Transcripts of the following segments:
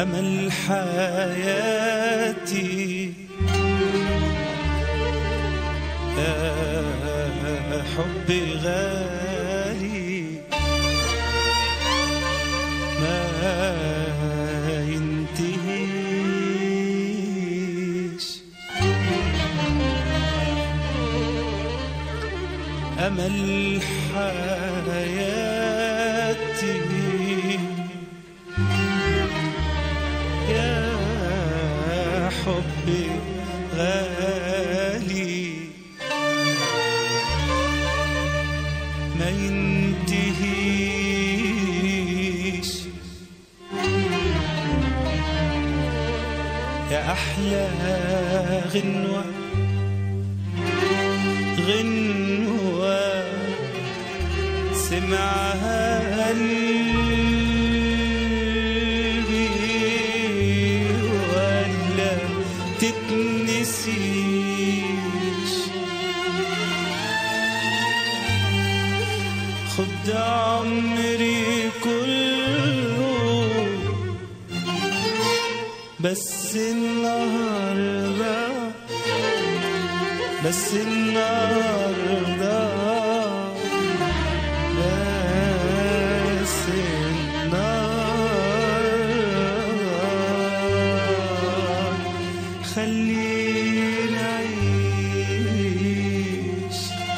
أمل حياتي يا حبي غالي ما ينتهيش أمل حياتي يا حبي غالي ما ينتهيش يا أحلى غنوة غنوة سمعها قلبي ولا تتنسيش خد عمري كله بس النهارده بس النهارده بس النهارده خلينا نعيش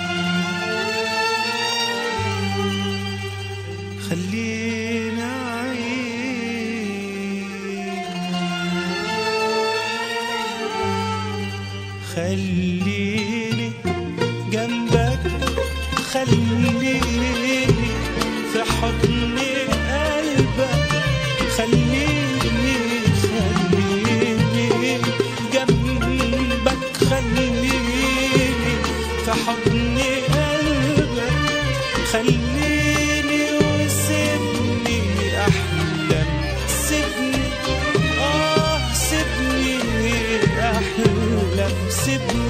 خلينا نعيش خليني جنبك خليني في حضن قلبك خليني خليني جنبك خليني في حضن قلبك خليني وسيبني احلم سيبني اه سيبني احلم سيبني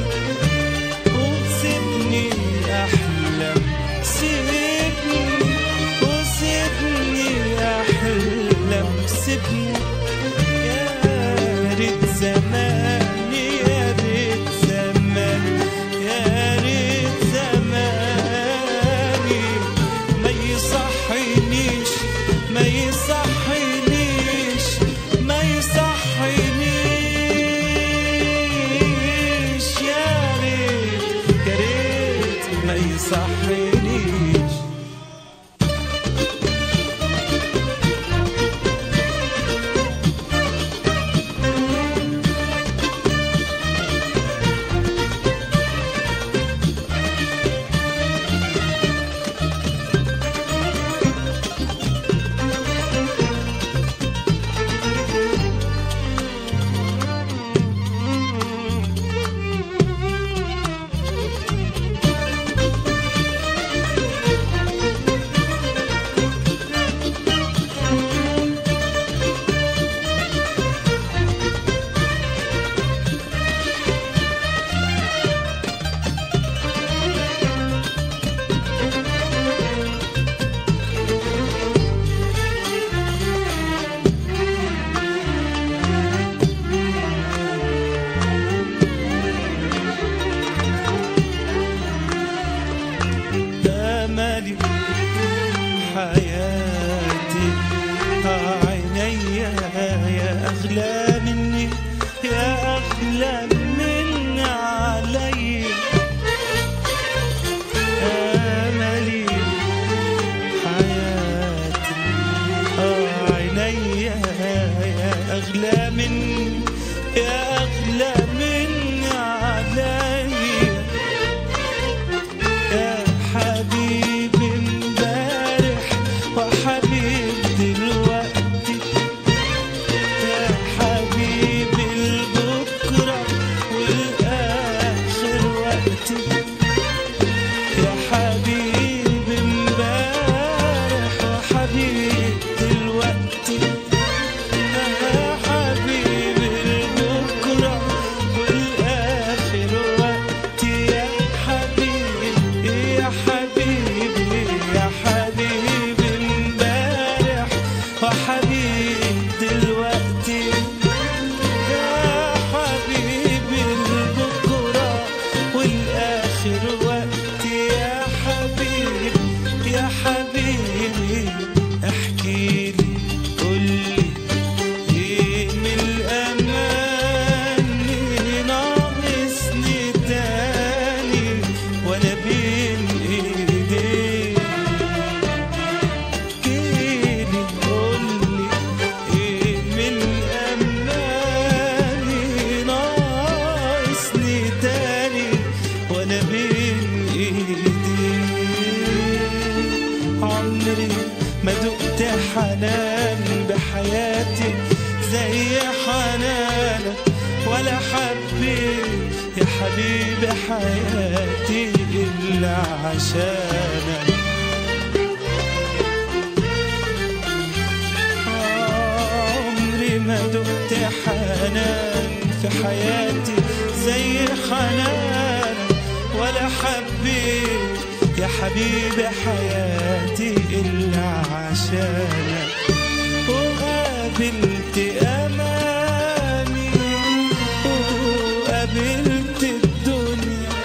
وسيبني احلم سيبني وسيبني احلم سيبني يا ريت زمان يا ريت زمان يا ريت زماني ما يصحينيش ما يصحينيش ما يصحينيش يا ريت يا ريت ما يصحينيش حنان بحياتي زي حنانك ولا حبيت يا حبيبي حياتي إلا عشانك عمري ما دقت حنان في حياتي زي حنانك ولا حبيت يا حبيبي حياتي إلا عشانك وقابلت أماني وقابلت الدنيا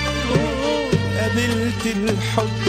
وقابلت الحب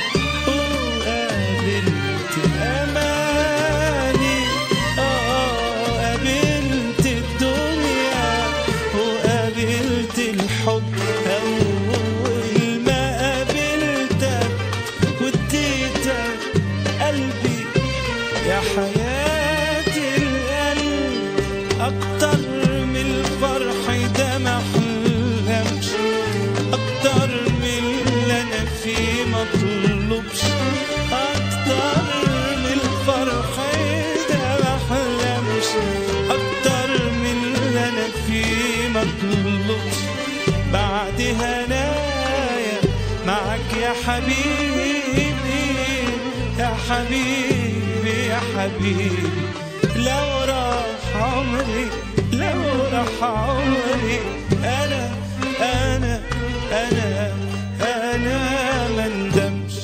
وقابلت أماني آه قابلت الدنيا وقابلت الحب أول ما قابلتك واديتك قلبي يا حياتي القلب أكتر من الفرح ده ما أحلمش أكتر من اللي أنا فيه ما أطلبش أكتر من الفرح ده ما أحلمش أكتر من اللي أنا فيه ما أطلبش بعد هنايا معك يا حبيبي يا حبيبي يا حبيبي لو راح عمري لو راح عمري أنا أنا أنا أنا ما ندمش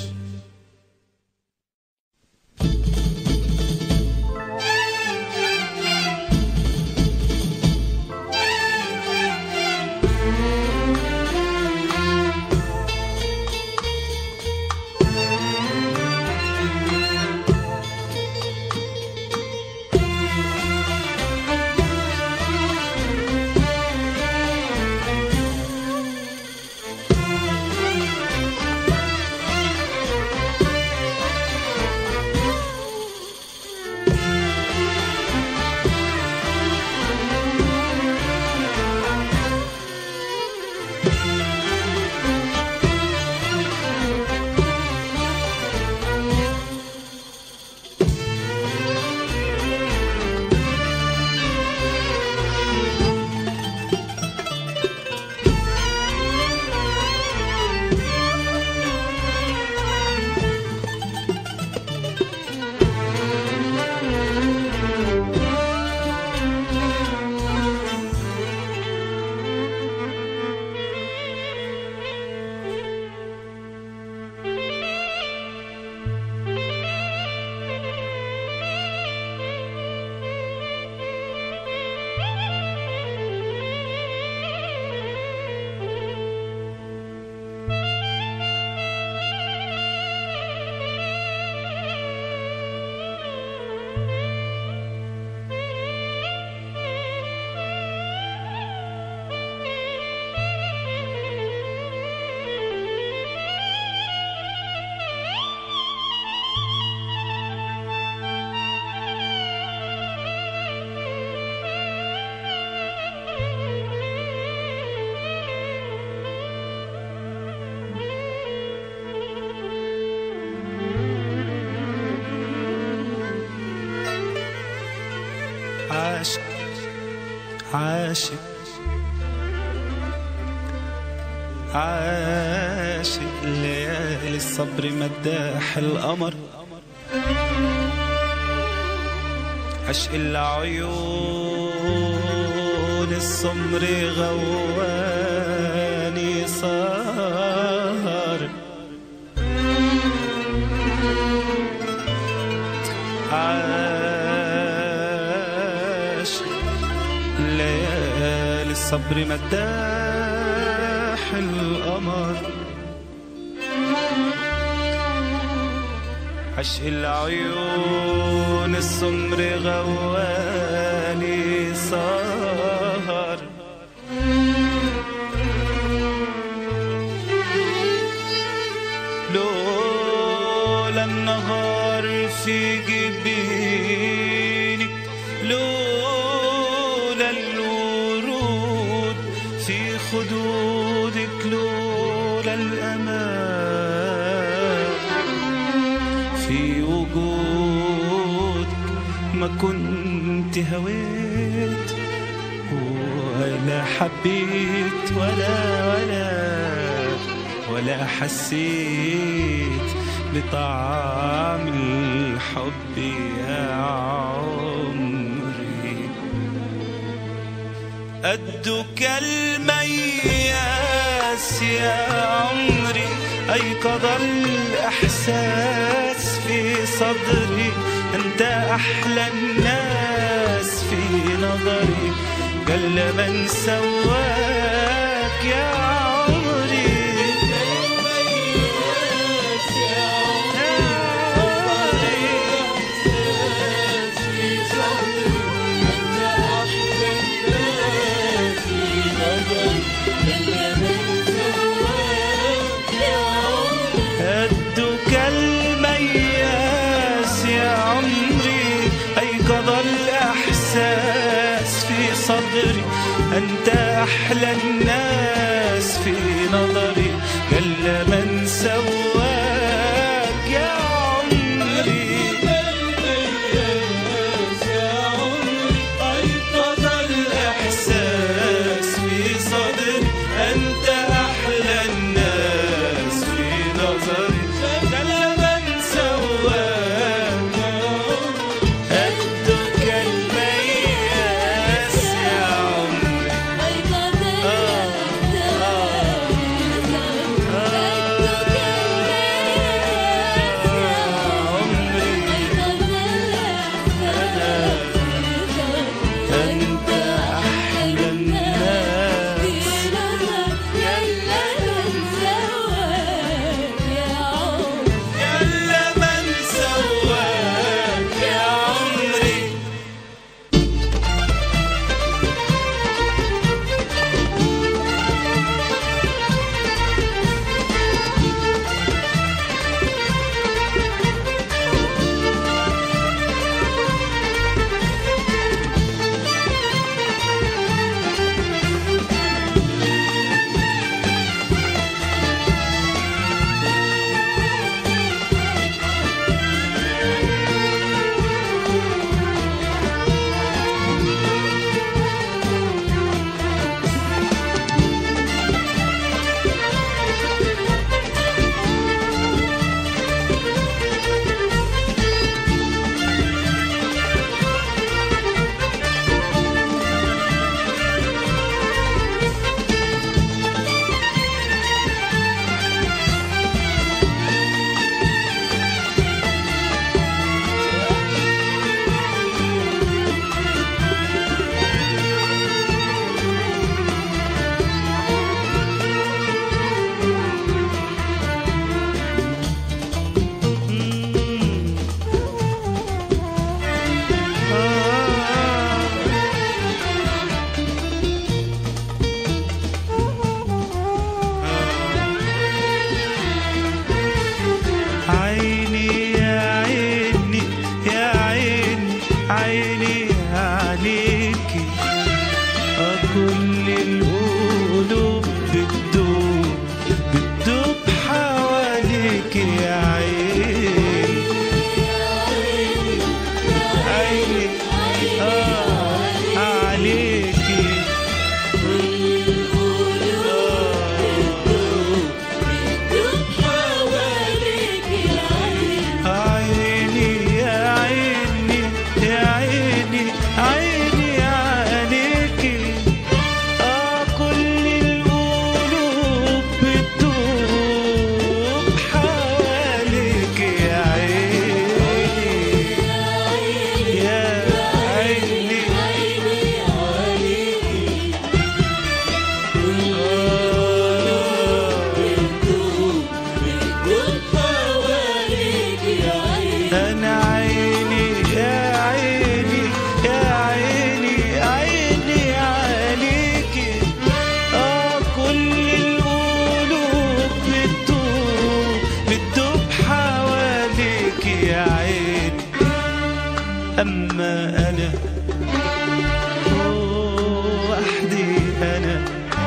عاشق عاشق عاشق ليالي الصبر مداح القمر عشق العيون السمر غواني صار عاشق ليالي الصبر مداح القمر عشق العيون السمر غواني سهر لولا النهار في جبينك لولا الورود في خدودك لولا الأمان في وجودك ما كنت هويت ولا حبيت ولا ولا ولا حسيت بطعم الحب يا عمري قدك المياس يا عمري أيقظ الإحساس في صدري أنت أحلى الناس في نظري قل من سواك يا عمري هدك المياس يا عمري أيقظ الإحساس في صدري أنت أحلى الناس في نظري قل من سواك يا عمري أيقظ الإحساس في صدري أنت أحلى الناس في نظري قل من سواك هدك المياس يا عمري عمري أنت أحلى الناس يلا من سواك يا عمري عيني يا عيني يا عيني عيني عليكي كل القلوب بتدوب بتدوب حواليك يا عيني عيني آه عليكي عيني يا عيني يا عيني عيني عليكي آه كل القلوب بتدوب حواليك يا عيني يا عيني أنا عيني يا عيني يا عيني عيني عليكي آه كل القلوب بتدوب بتدوب حواليك يا عيني أما أنا أوه، وحدي أنا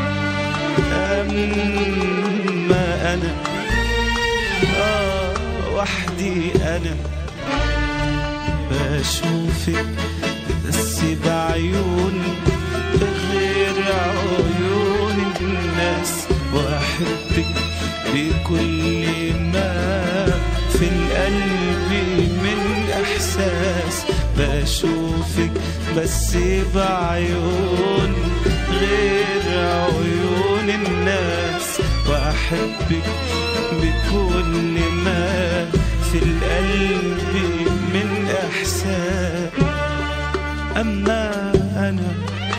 أما أنا آه وحدي أنا بشوفك بس بعيون غير عيون الناس واحبك بكل ما في القلب من احساس بشوفك بس بعيون غير عيون الناس واحبك بكل ما في القلب من احساس اما انا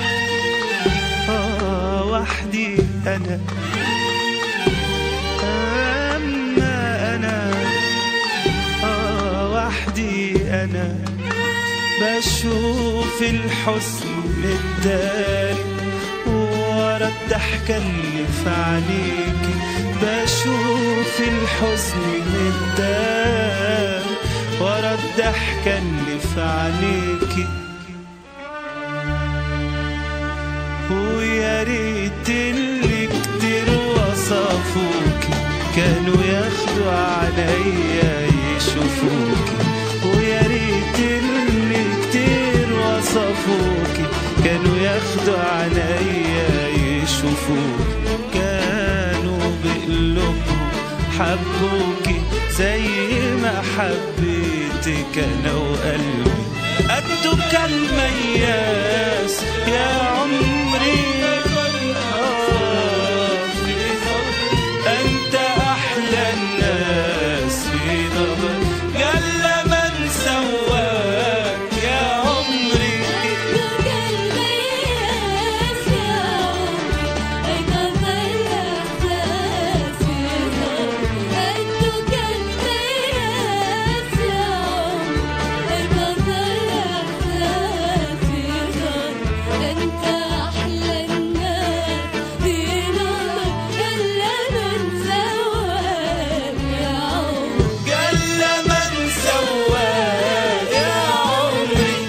آه وحدي انا اما انا آه وحدي انا بشوف الحزن الداري ورا الضحكة اللي في عينيكي بشوف الحزن الداري ورا الضحكة اللي في عينيكي ويا ريت اللي كتير وصفوكي كانوا ياخدوا عليا يشوفوكي ويا ريت اللي كتير وصفوكي كانوا ياخدوا عليا يشوفوكي كانوا بقلوبهم حبوكي زي ما حبيتك انا وقلبي قدو كالمياس يا عمري آه انت احلى الناس في نظر قال من سواك يا عمري انت احلى الناس في نظر يلا من سواك يا عمري قال من سواك يا عمري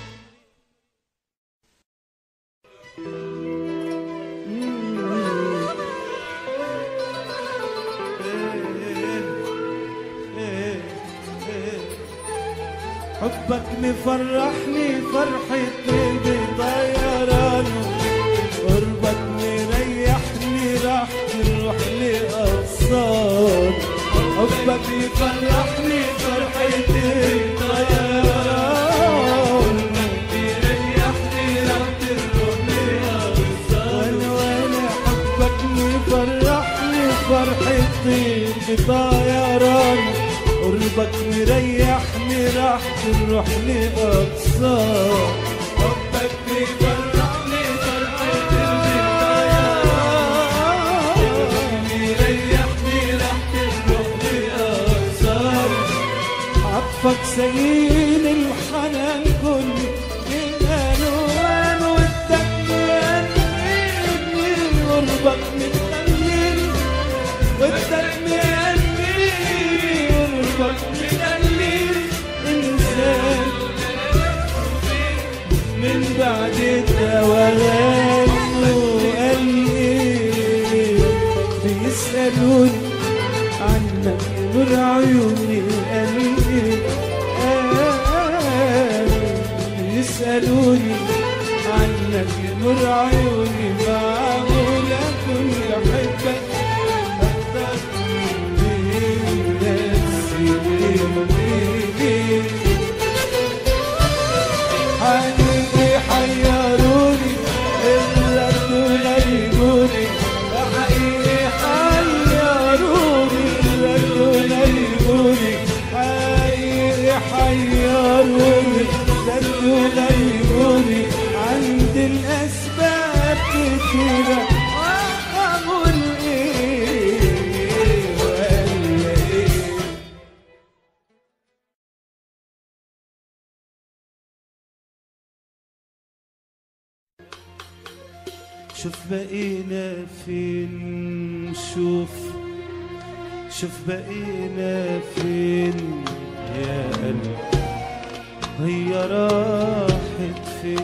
حبك مفرحني فرحة بطيرانه قربك مريحني راح تروح لأقصار حبك مفرحني فرحة بطيرانه مريحني راح تروح لأقصار وانا حبك مفرحني فرحتي بطيرانه قربك مريحني راح تروح لأقصار حبك بيفرحني فرحتي مريحني راح تروح لأقصار عطفك سيل الحنان كل إيمان وان ودك مهنيني قربك متهنيني ودك مهنيني قربك مهنيني إنسان من بعد التوغان وقال إيه بيسألوني عنك نور عيوني قال إيه قال يسألوني عنك نور عيوني معقولة كل أحبك أكتر من نفسي حقيقي حيروني الرد غيبوني حقيقي حيروني الرد غيبوني حقيقي حيروني الرد غيبوني عند الأسباب كتيرة أقول إيه ولا إيه شوف بقينا فين شوف شوف بقينا فين يا قلبي هي راحت فين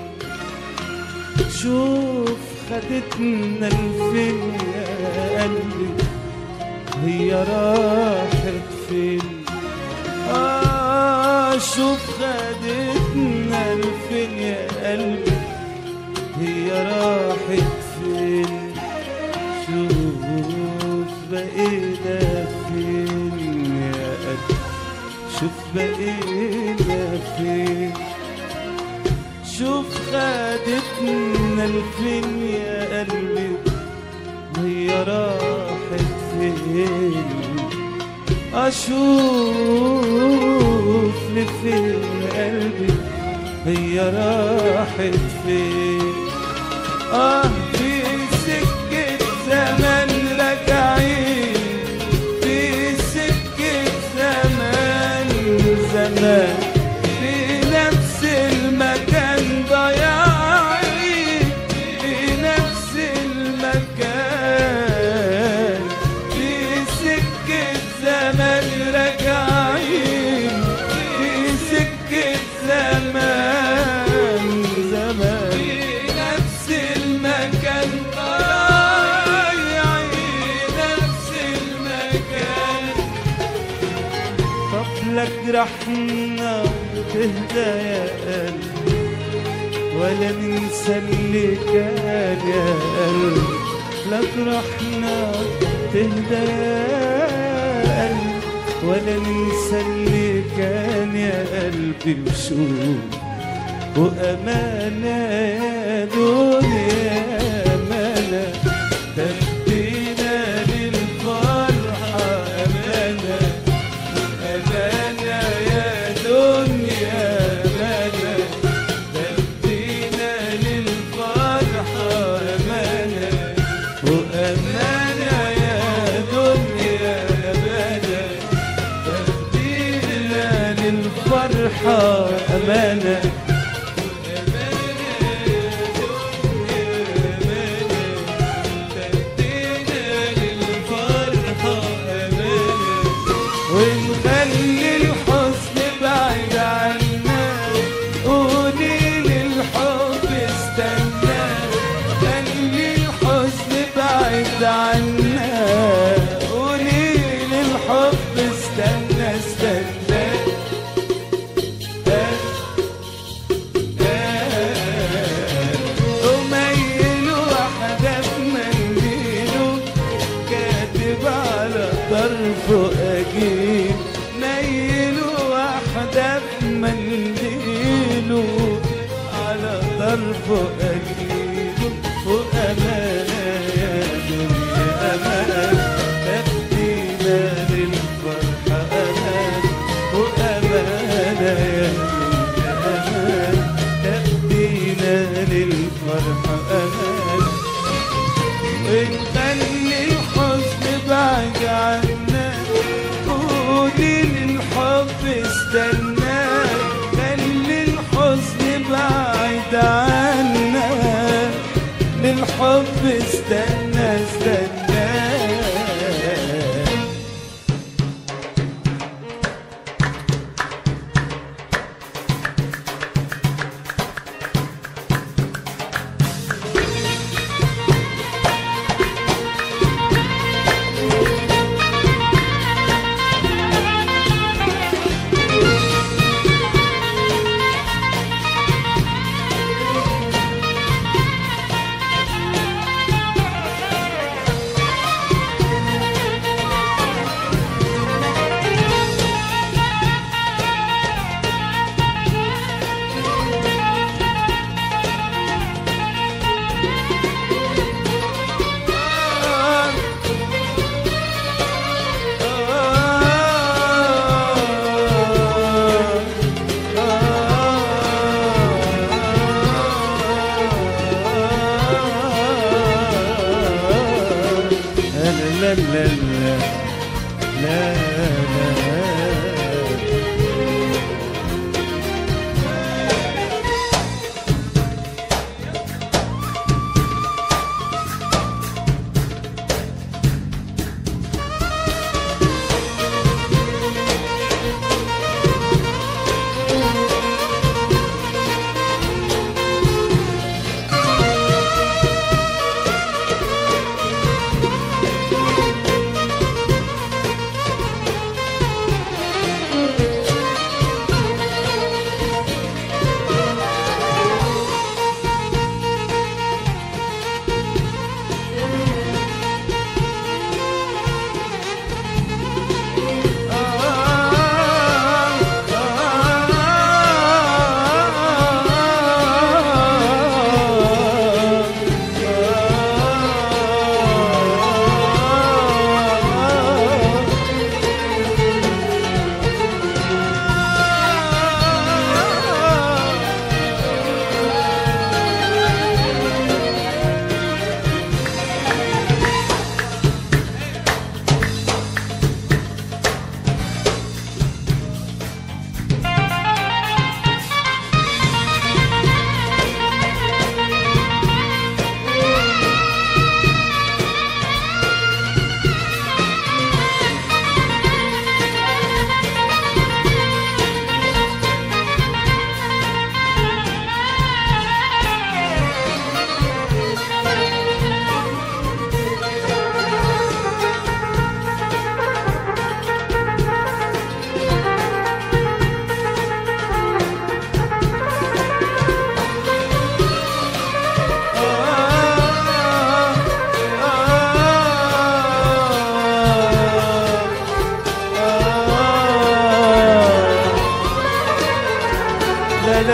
شوف خدتنا لفين يا قلبي هي راحت فين آه اشوف خدتنا لفين يا قلبي هي راحت فين شوف بقينا فين يا قلبي شوف بقينا فين شوف خدتنا لفين يا قلبي وهي راحت فين أشوف لفين قلبي هي راحت فين آه في سكة زمن راجعين في سكة زمان زمان في نفس المكان ضياعين في نفس المكان في سكة زمن راجعين في سكة زمان زمان في نفس المكان ضايعين نفس المكان طب لا جرحنا وتهدى يا قلبي ولا ننسى اللي كان يا قلبي لا جرحنا تهدى يا قلبي ولا ننسى اللي كان يا قلبي وشوف وأمانة يا دنيا أمانة تدينا للفرحة أمانة أمانة يا دنيا أمانة تدينا للفرحة أمانة وأمانة يا دنيا أمانة تدينا للفرحة أمانة ونخلي الحزن بعيد عنا قولي للحب استنى خلي الحزن بعيد عنا قولي للحب استنى استنى وميل واحدة بمنديله كاتب على طرفه أجيب ميل واحدة بمنديله على طرفه أجيبه وأمانة يا دنيا أمانة تبدينا للفرحة أمان وأمانة يا دنيا أمان تبدينا للفرحة أمان ونخلي الحزن بعد عنا قولي للحب استنى خلي الحزن بعد عنا للحب استنى استنى لا لا لا لا لا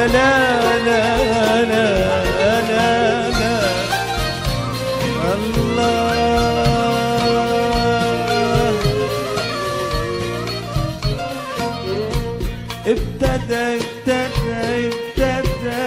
لا لا لا لا لا لا الله ابتدى ابتدى ابتدى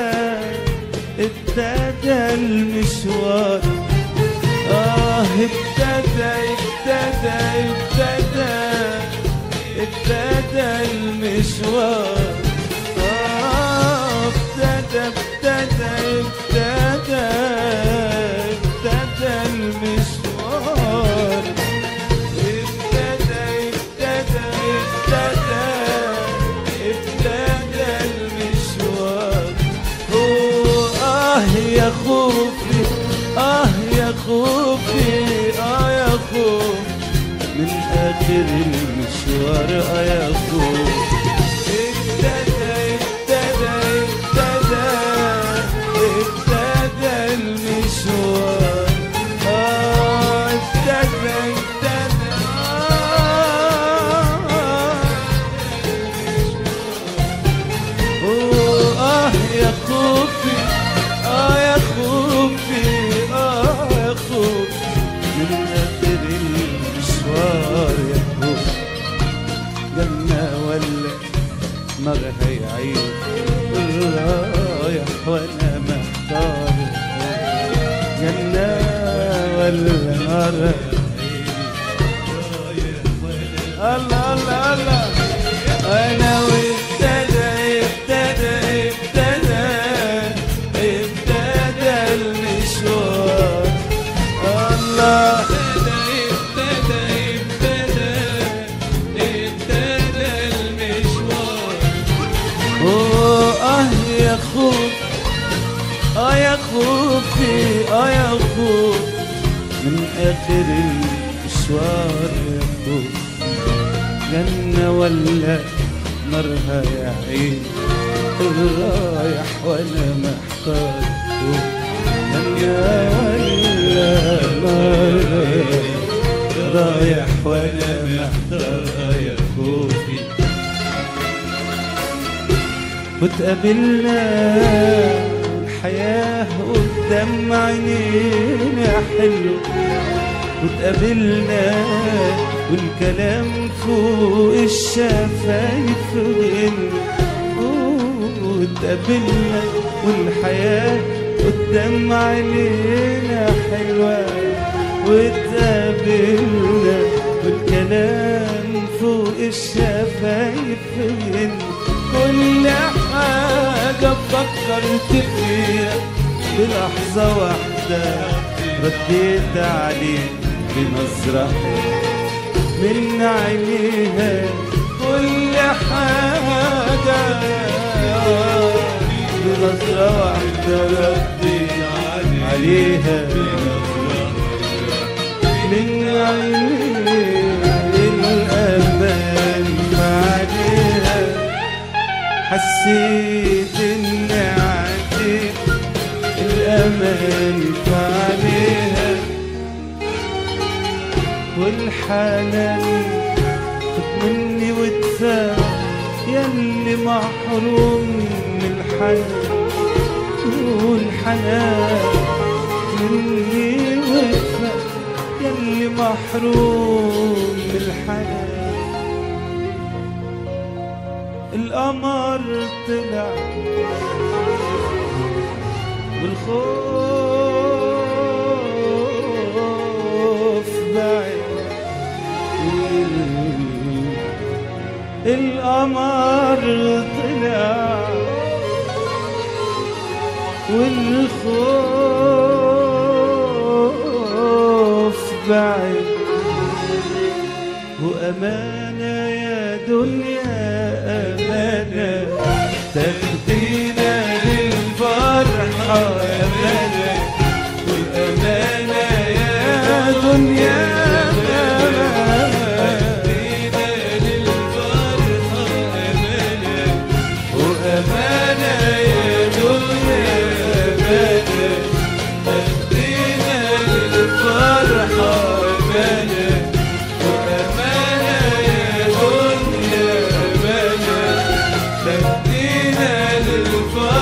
ابتدى المشوار آه ابتدى ابتدى ابتدى ابتدى المشوار آه ابتدى ابتدى ابتدى ابتدى المشوار ابتدى ابتدى ابتدى ابتدى المشوار أوه، آه يا خوفي آه يا خوفي آه يا خوف من آخر المشوار آه يا خوف ابتدى ابتدى ابتدى ابتدى المشوار آه ابتدى ابتدى آه أوه، آه يا خوفي آه يا خوفي آه يا خوفي من آخر المشوار يا خوف جنة ولا نار هيعيش رايح وأنا محتار جنة ولا نار الله الله الله انا وابتدى ابتدى ابتدى ابتدى المشوار الله ابتدى ابتدى ابتدى المشوار أوه، اه يا خوف اه يا خوفي اه يا خوف من اخر المشوار يا خوف جنة ولا نارها يا عين رايح وانا محتار جنة ولا نارها رايح وانا محتار يا خوفي وتقابلنا الحياة قدام عينينا حلو وتقابلنا والكلام فوق الشفايف غنى وتقابلنا والحياة قدام عينينا حلوة وتقابلنا والكلام فوق الشفايف غنى كل حاجة فكرت فيها بلحظة واحدة رديت عليه بنظرة من عينيها كل حاجة بنظرة واحدة رديت عليها من عينيها الأمان عليها حسيت اني عديت الامان عليها والحنان خد مني وادفع ياللي محروم من الحنان والحنان مني وادفع ياللي محروم من الحنان القمر طلع والخوف بعد القمر طلع والخوف بعد وأمانة يا دنيا أمانة تهدينا للفرحة أمانة والأمانة يا دنيا أمانة تهدينا للفرحة أمانة وأمانة يا دنيا أمانة تهدينا للفرحة أمانة وأمانة يا دنيا أمانة تهدينا للفرحة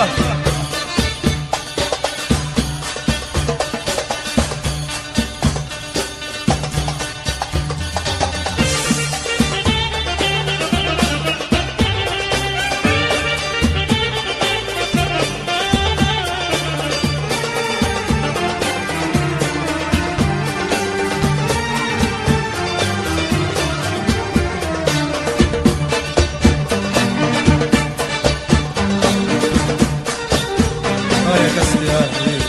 ايوه اه يا كسر يا حبيبي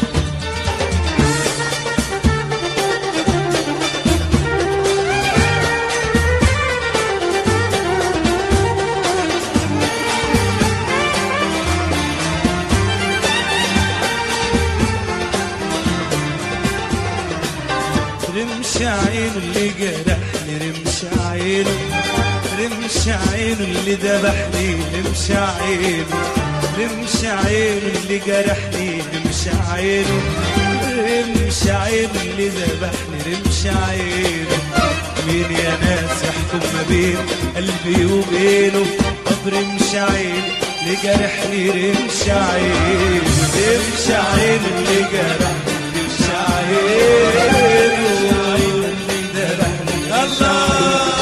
رمش عينه اللي جرحني رمش عينه رمش عينه اللي ذبحني رمش عينه رمش عينه اللي جرحني رمش عينه رمش عينه اللي ذبحني رمش عينه مين يا ناس يحكم ما بين قلبي وبينه طب رمش عينه اللي جرحني رمش عينه رمش عينه اللي جرحني رمش عينه اللي ذبحني الله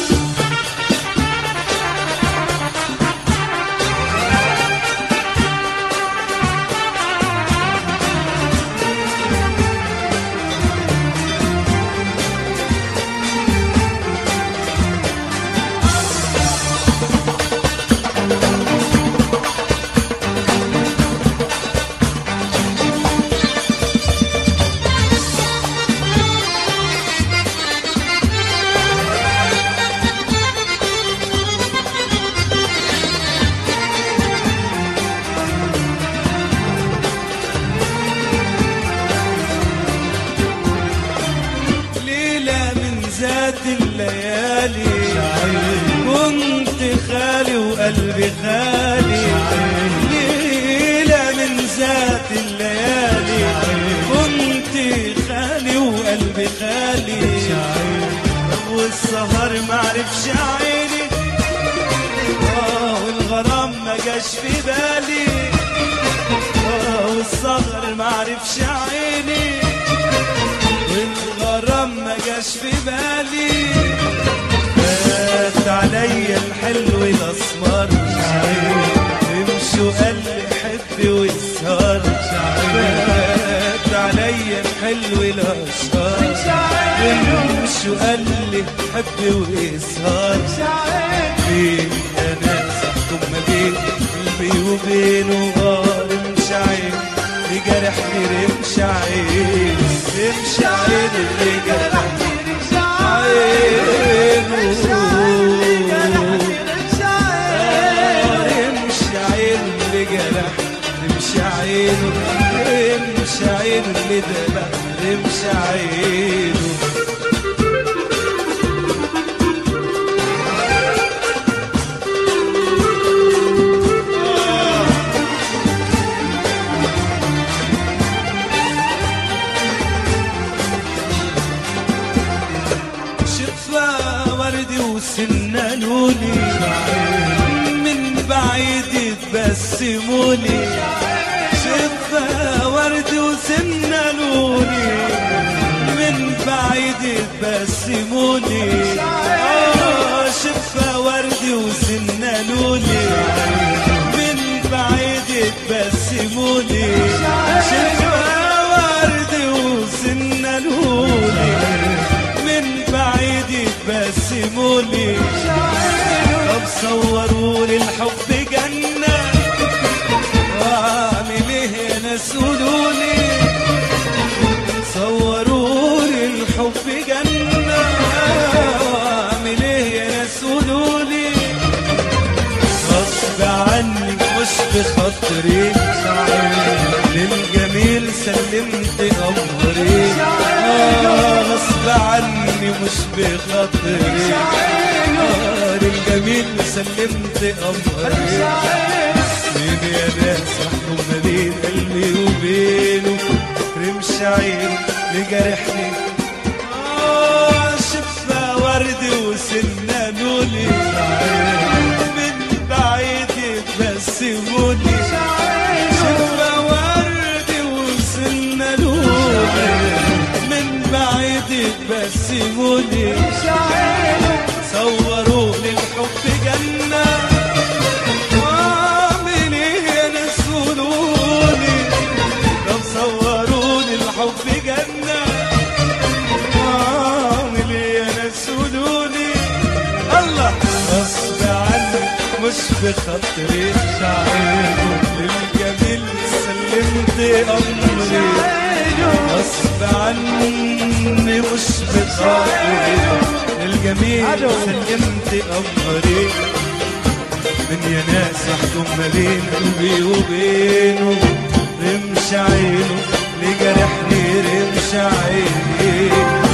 ليلة من ذات الليالي كنت خالي وقلبي خالي ليلة من ذات الليالي كنت خالي وقلبي خالي والسهر معرفش عيني آه والغرام ما جاش في بالي آه والسهر معرفش عيني والغرام ما جاش في بالي فات عليا الحلو الاسمر امشوا قال لي حبي واسهر فات عليا الحلو الاسمر امشوا قال لي حبي واسهر فين يا ناس احكم ما بين قلبي وبينه غار مش عين اللي جرحني رمش عين رمش عين اللي جرحني رمش عين اللي جرحني رمش عينه رمش عينه اللي ذبح رمش عينه شفا وردي وسنة لولي من بعيد يتبسمولي شفا وردي وسنة لولي من بعيد يتبسمولي آه شفا وردي وسنة لولي من بعيد يتبسمولي شفا وردي وسنة لولي من بعيد يتبسمولي طب صورولي الحب جنة واعمل ايه يا ناس قولولي صورولي الحب جنة واعمل ايه يا ناس قولولي غصب عني مش بخاطري للجميل سلمت امري آه غصب عني مش بخاطري آه للجميل سلمت امري مين يا ناس احكم ما بين قلبي وبينه رمش عين لجرحني آه شفا ورد وسنة نولي من بعيد يتبسموني مش بخاطري شعيله للجميل سلمت أمري غصب عني مش بخاطري للجميل سلمت أمري من يا ناس احكم ما بين قلبي وبينه رمش عينه اللي جرحني رمش عينه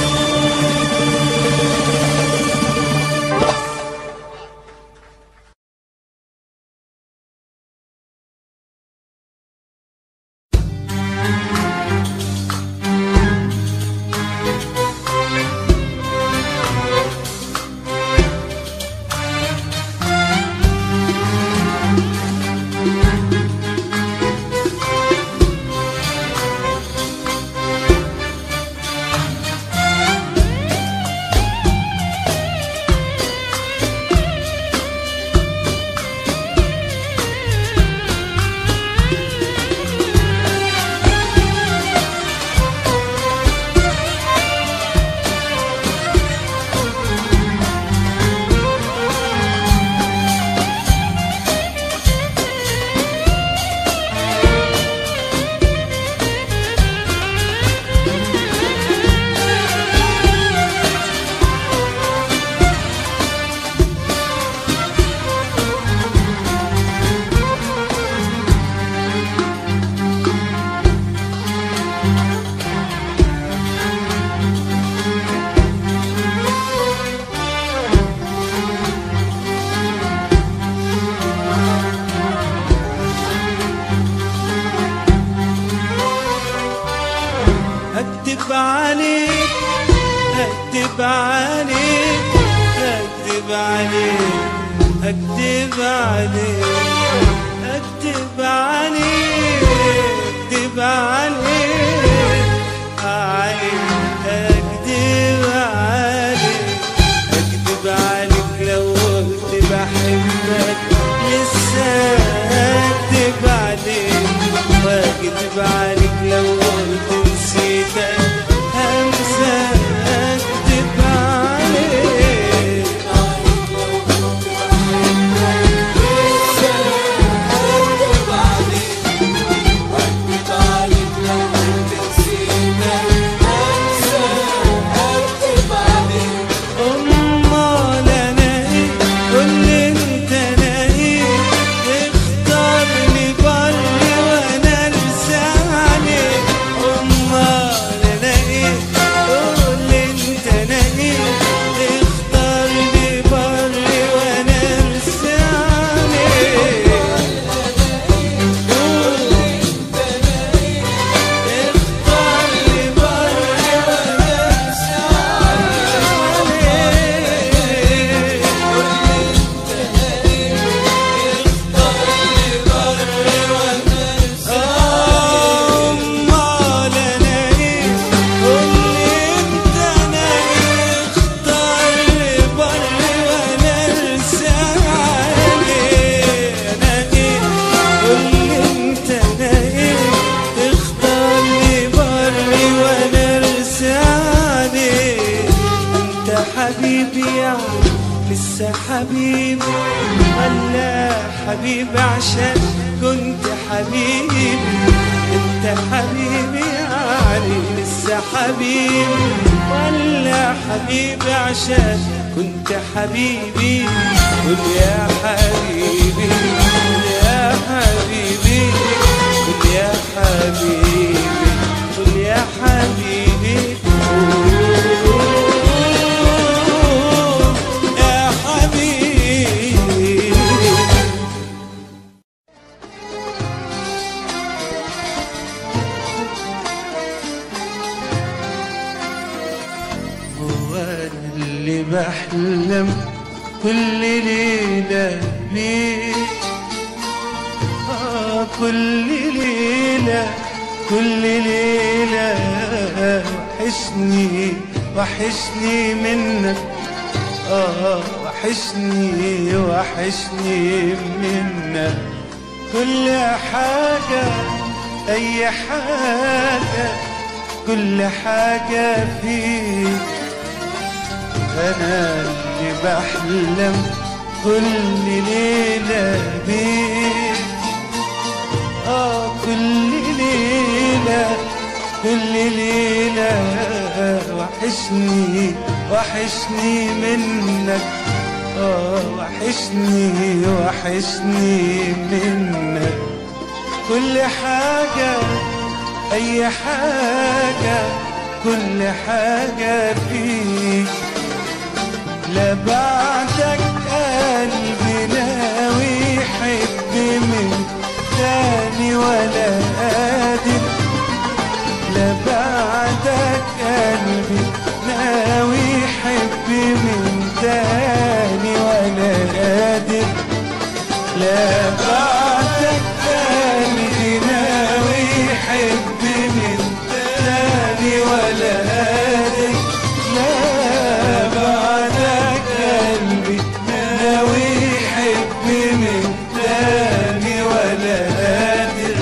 هكدب عليك هكدب عليك هكدب عليك هكدب عليك هكدب عليك هكدب عليك عليك هكدب عليك هكدب عليك لو قلت بحبك لسه هكدب عليك واكدب عليك لو قلت نسيتك همسى اكدب عليك امال انا ايه قول انت انا ايه اختارني بري وانا ارسى عليك امال انا ايه قول انت انا ايه اختارني بري وانا ارسى عليك اختارني بري وانا ارسى أمال أنا إيه قولي أنت أنا إيه اختار بري وأنا أرسى عليه أنا إيه قولي أنت أنا إيه اختار لي بري وأنا أرسى عليه أنت حبيبي يعني لسه حبيبي ولا حبيبي عشان كنت حبيبي انت حبيبي يعني لسه حبيبي ولا حبيبي عشان كنت حبيبي قول يا حبيبي قول يا حبيبي قول يا حبيبي قول يا حبيبي قول يا حبيبي هو أنا اللي بحلم كل ليلة بيك آه كل ليلة كل ليلة وحشني وحشني منك آه وحشني وحشني منك كل حاجة أي حاجة كل حاجة فيك أنا اللي بحلم كل ليلة بيك آه كل ليلة كل ليلة وحشني وحشني منك آه وحشني وحشني منك كل حاجة أي حاجة كل حاجة فيك لا بعدك قلبي ناوي يحب من تاني ولا قادر لا بعدك قلبي ناوي يحب من تاني ولا قادر لا بعدك قلبي ناوي يحب من تاني ولا قادر لا بعدك قلبي ناوي يحب من تاني ولا قادر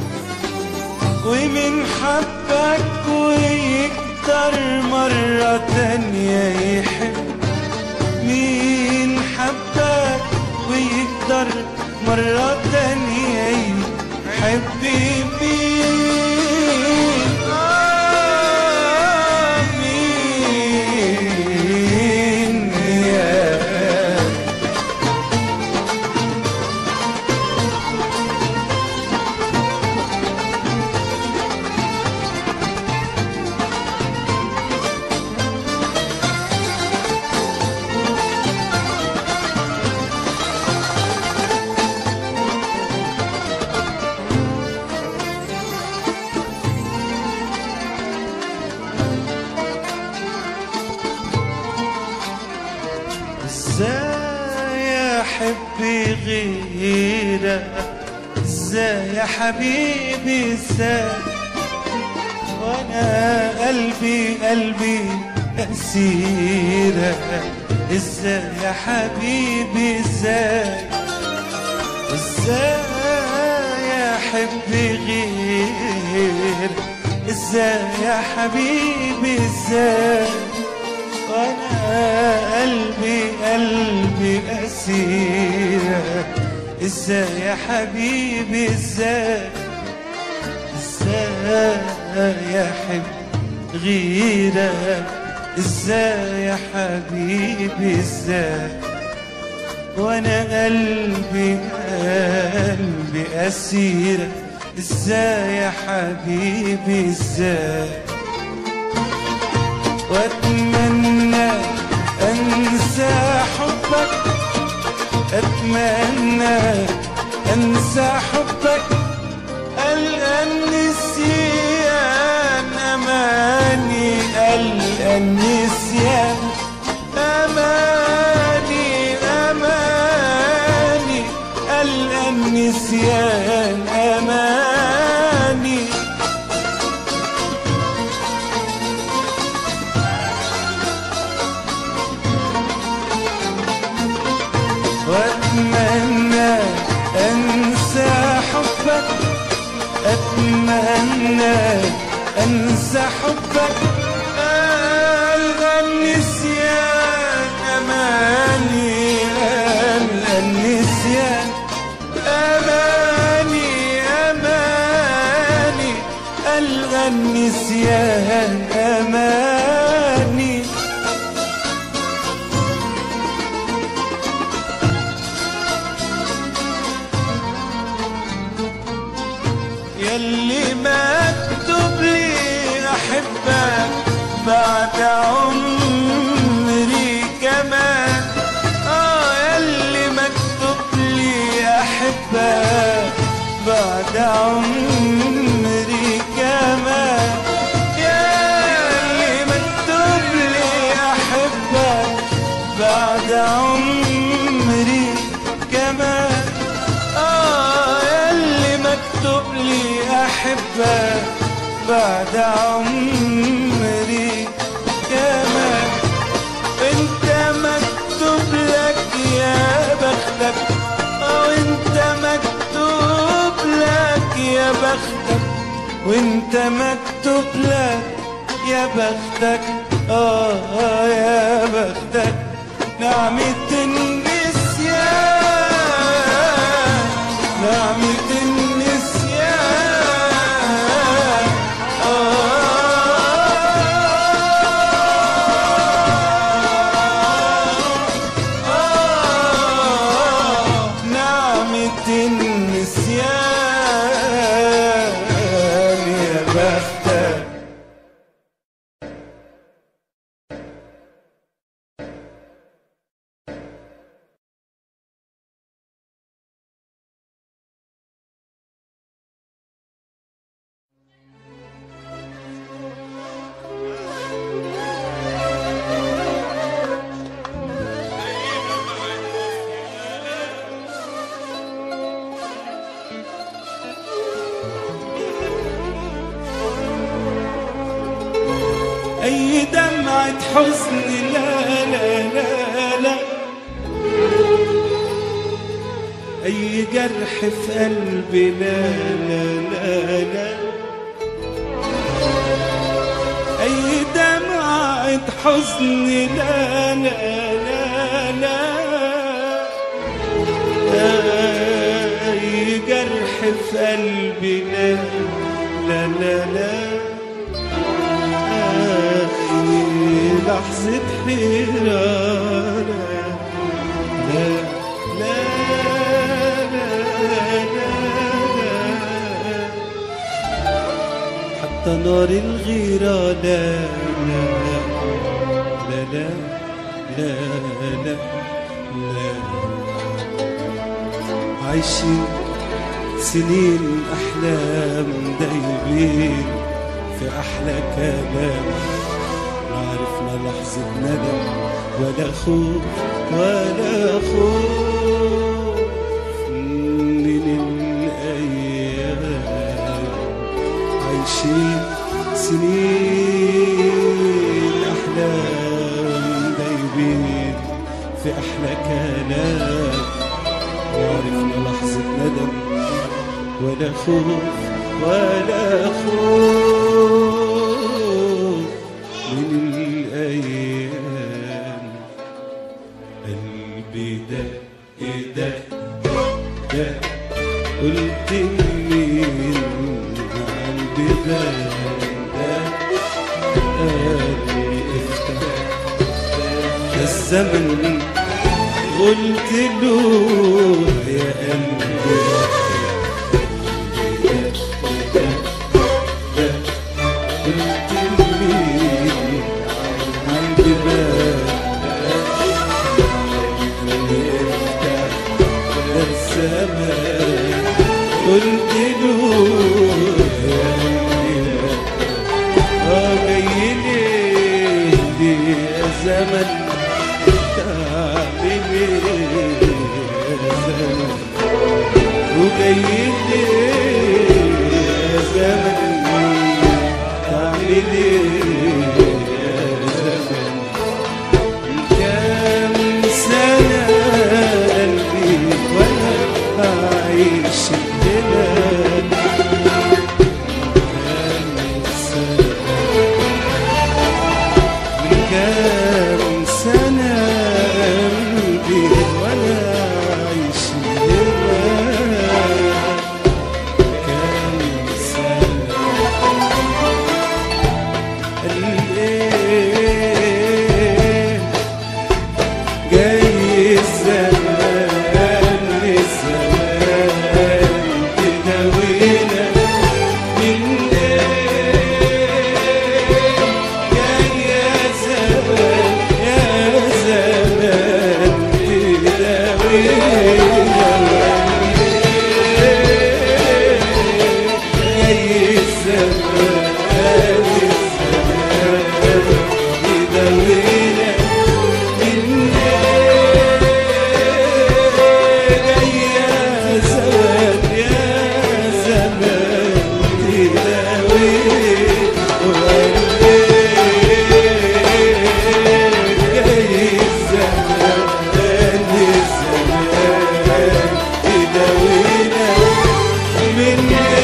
ومن حبك ويقدر مرة تانية يحب مين حبك ويقدر مرة تانية يحب مين آه مين يا ازاي احب غيرك ازاي يا حبيبي ازاي وانا قلبي قلبي اسيرك ازاي يا حبيبي ازاي ازاي احب غيرك ازاي يا حبيبي ازاي وانا قلبي قلبي اسيرك ازاي يا حبيبي ازاي ازاي يا حب غيرك ازاي يا حبيبي ازاي وانا قلبي قلبي اسيرك ازاي يا حبيبي ازاي واتمنى انسى حبك اتمنى انسى حبك الان نسيان اماني الان نسيان اماني اماني الان نسيان اماني واتمنى انسى حبك اتمنى انسى حبك الغى النسيان اماني الغى النسيان اماني اماني الغى النسيان اماني يلي مكتوب لي احبك بعد عمري كمان اه يلي مكتوب لي احبك بعد عمري كمان يلي مكتوب لي احبك بعد عمري كمان آه يلي مكتوب لي أحبك بعد عمري كمان انت مكتوب لك يا بختك اه انت مكتوب لك يا بختك وانت مكتوب لك يا بختك اه يا بختك نعمة النسيان دمعة حزن لا لا لا لا أي جرح في قلبي لا لا لا لا أي دمعة حزن لا لا لا لا أي جرح في قلبي لا لا لا لا أي لحظة حيرة لا لا لا لا لا لا حتى نار الغيرة لا لا لا لا لا لا لا عايشين سنين أحلام دايبين في أحلى كلام ما عرفنا لحظة ندم ولا خوف ولا خوف من الأيام عايشين سنين أحلام دايبين في أحلى كلام وعرفنا لحظة ندم ولا خوف ولا خوف من الأيام قلبي ده ده ده قلت مين قلبي ده ده قلبي افتح ده الزمن قلت له يا قلبي قلت لي عندي الزمان قلت له يا قلبي اه جاي ليه ليه يا زمن تعمل ايه يا زمن وجاي ليه يا زمن تعمل ايه يا زمن كام سنة قلبي وانا عايش البلاد كام سنة من كام سنة قلبي وانا عايش البلاد كام سنة الايه جاي الزمان الزمان تداوينا من ايه جاي يا زمان يا زمان تداوينا جاي الزمان الزمان يداوينا من جاي يا زمان يا زمان تداوينا جاي الزمان الزمان يداوينا من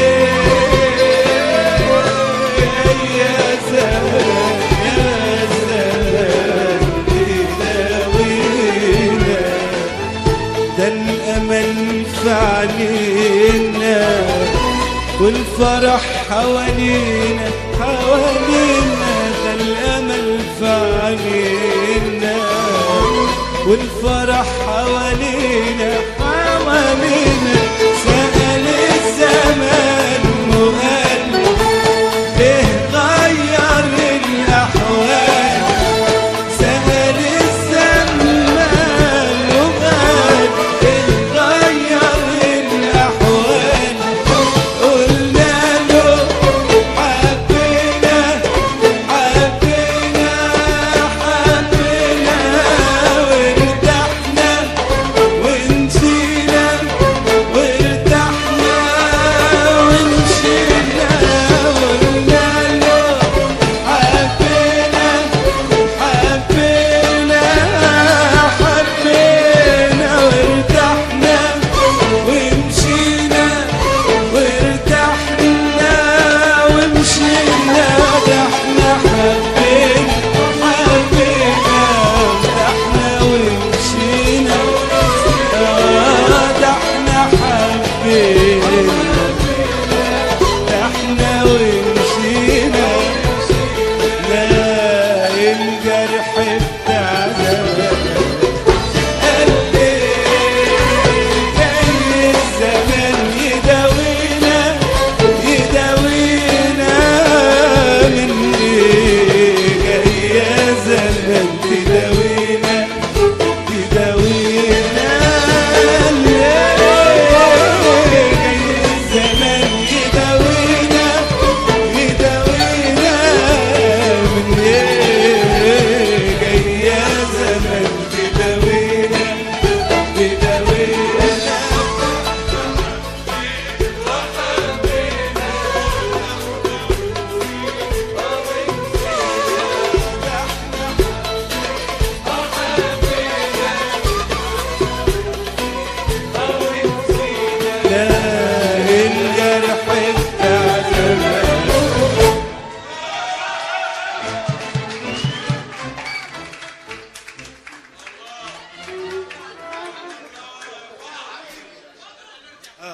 يا زمان يا زمان تداوينا ده الأمل في علينا والفرح حوالينا حوالينا ده الأمل في علينا والفرح حوالينا حوالينا سأل الزمان وقال ليه غير الأحوال سأل الزمان وقال ليه غير الأحوال قلنا له حبينا حبينا حبينا وارتحنا ونسينا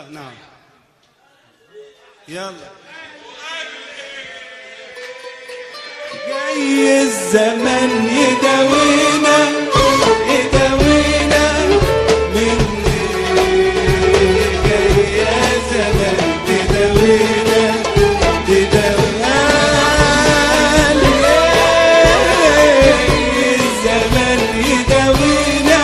نعم يلا جاي الزمن يداوينا يداوينا من جاي يا زمن تداوينا تداوينا الزمن يداوينا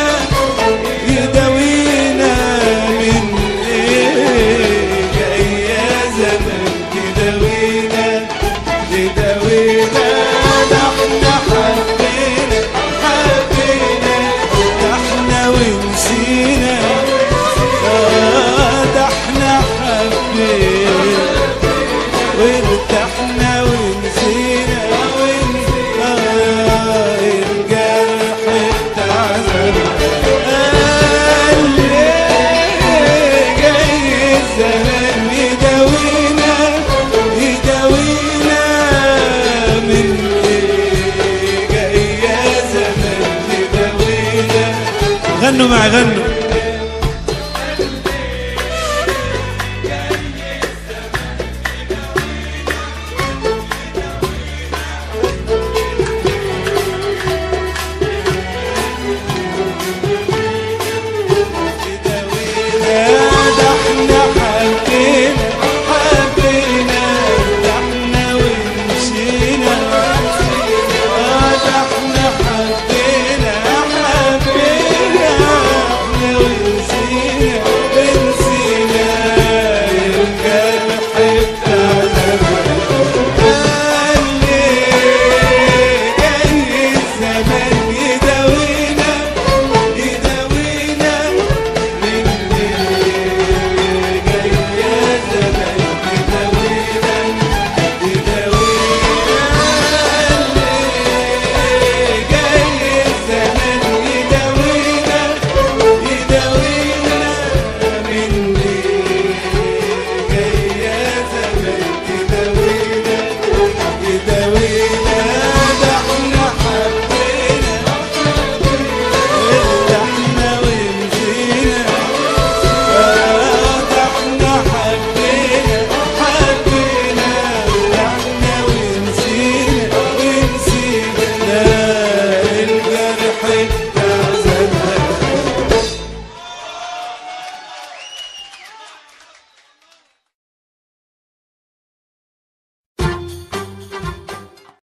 يداوينا من ايه جاي يا زمن تداوينا تداوينا ده احنا حبينا حبينا ده احنا ونسينا آه، ده احنا حبينا وارتحنا ونسينا ونسينا آه، الجرح اتعذب قال ليه جاي الزمان يداوينا يداوينا من ايه جاي يا زمان يداوينا غنوا معي غنوا